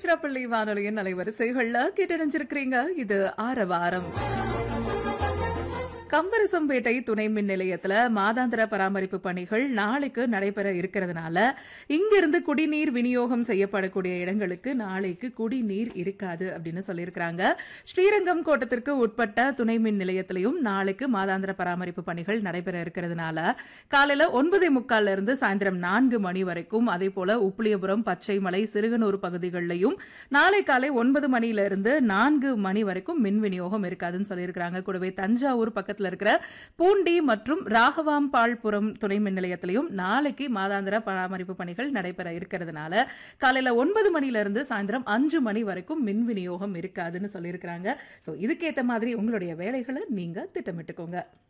திருச்சிராப்பள்ளி வானொலியின் அலைவரிசைகள்ல கேட்டறிஞ்சிருக்கிறீங்க இது ஆரவாரம் கம்பரசம்பேட்டை துணை மின் நிலையத்துல மாதாந்திர பராமரிப்பு பணிகள் நாளைக்கு நடைபெற இருக்கிறதுனால இங்கிருந்து குடிநீர் விநியோகம் செய்யப்படக்கூடிய இடங்களுக்கு நாளைக்கு குடிநீர் இருக்காது அப்படின்னு சொல்லியிருக்கிறாங்க ஸ்ரீரங்கம் கோட்டத்திற்கு உட்பட்ட துணை மின் நிலையத்திலையும் நாளைக்கு மாதாந்திர பராமரிப்பு பணிகள் நடைபெற இருக்கிறதுனால காலையில ஒன்பதே முக்கால்ல இருந்து சாயந்தரம் நான்கு மணி வரைக்கும் அதே போல உப்புளியபுரம் பச்சைமலை சிறுகனூர் பகுதிகளிலையும் நாளை காலை ஒன்பது மணியில இருந்து நான்கு மணி வரைக்கும் மின் விநியோகம் இருக்காதுன்னு சொல்லியிருக்கிறாங்க கூடவே தஞ்சாவூர் பக்கத்துல இருக்கிற பூண்டி மற்றும் ராகவாம்பாள்புரம் துணை மின் நிலையத்திலையும் நாளைக்கு மாதாந்திர பராமரிப்பு பணிகள் நடைபெற இருக்கிறதுனால காலையில ஒன்பது மணில இருந்து சாயந்தரம் அஞ்சு மணி வரைக்கும் மின் விநியோகம் இருக்காதுன்னு சொல்லியிருக்கிறாங்க ஸோ இதுக்கேற்ற மாதிரி உங்களுடைய வேலைகளை நீங்க திட்டமிட்டுக்கோங்க